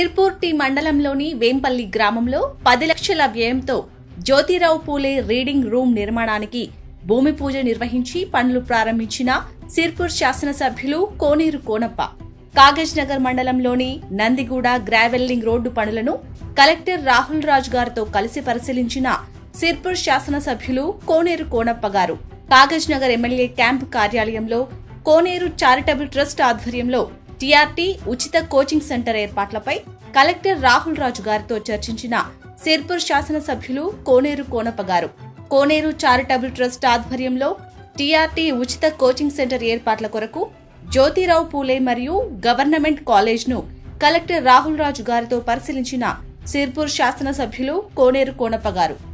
Sirpur tea మండలంలోని వేంపల్లి గ్రామంలో పది లక్షల వ్యయంతో జ్యోతిరావు పూలే రీడింగ్ రూమ్ నిర్మాణానికి భూమి పూజ నిర్వహించి పనులు ప్రారంభించిన సిర్పూర్ శాసనసభ్యులు కోనేరు కోనప్ప కాగజ్ నగర్ మండలంలోని నందిగూడ గ్రావెల్లింగ్ రోడ్డు పనులను కలెక్టర్ రాహుల్ రాజ్ గారితో కలిసి పరిశీలించిన సిర్పూర్ శాసనసభ్యులు కోనేరు కోనప్ప గారు కాగజ్ నగర్ ఎమ్మెల్యే క్యాంప్ కార్యాలయంలో కోనేరు చారిటబుల్ ట్రస్ట్ ఆధ్వర్యంలో టీఆర్టీ ఉచిత కోచింగ్ సెంటర్ ఏర్పాట్లపై కలెక్టర్ రాహుల్ రాజు గారితో చర్చించిన సిర్పూర్ శాసనసభ్యులు కోనేరు కోనప్ప గారు కోనేరు చారిటబుల్ ట్రస్ట్ ఆధ్వర్యంలో టీఆర్టీ ఉచిత కోచింగ్ సెంటర్ ఏర్పాట్ల కొరకు జ్యోతిరావు పూలే మరియు గవర్నమెంట్ కాలేజ్ను కలెక్టర్ రాహుల్ రాజు గారితో పరిశీలించిన సిర్పూర్ శాసనసభ్యులు కోనేరు కోనప్ప గారు